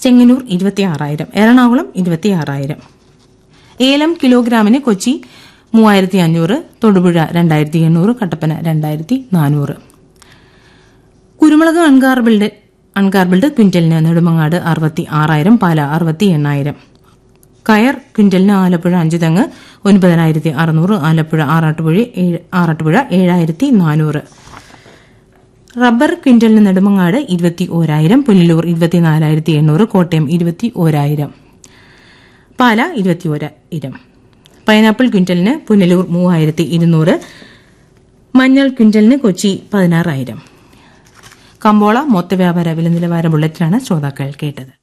ചെങ്ങന്നൂർ ഇരുപത്തിയാറായിരം എറണാകുളം ഇരുപത്തിയാറായിരം ഏലം കിലോഗ്രാമിന് കൊച്ചി മൂവായിരത്തി അഞ്ഞൂറ് തൊടുപുഴ രണ്ടായിരത്തി എണ്ണൂറ് കട്ടപ്പന രണ്ടായിരത്തി നാനൂറ് കുരുമുളക് അൺഗാർബിൾഡ് അൺഗാർബിൾഡ് ക്വിന്റലിന് നെടുമങ്ങാട് അറുപത്തി ആറായിരം പാല അറുപത്തി എണ്ണായിരം കയർ ക്വിന്റലിന് ആലപ്പുഴ അഞ്ച് തെങ്ങ് ഒൻപതിനായിരത്തി അറുന്നൂറ് ആലപ്പുഴ ആറാട്ടുപുഴ ഏഴ്- ആറാട്ടുപുഴ ഏഴായിരത്തി നാനൂറ് റബ്ബർ ക്വിന്റലിന് നെടുമങ്ങാട് ഇരുപത്തി ഓരായിരം പുനലൂർ ഇരുപത്തിനാലായിരത്തി എണ്ണൂറ് കോട്ടയം ഇരുപത്തി ഓരായിരം പാല ഇരുപത്തി ഓരായിരം പൈനാപ്പിൾ ക്വിന്റലിന് പുനലൂർ മൂവായിരത്തി ഇരുന്നൂറ് മഞ്ഞൾ ക്വിന്റലിന് കൊച്ചി പതിനാറായിരം കമ്പോള മൊത്ത വ്യാപാര വില നിലവാര ബുള്ളറ്റിനാണ് ശ്രോതാക്കൾ കേട്ടത്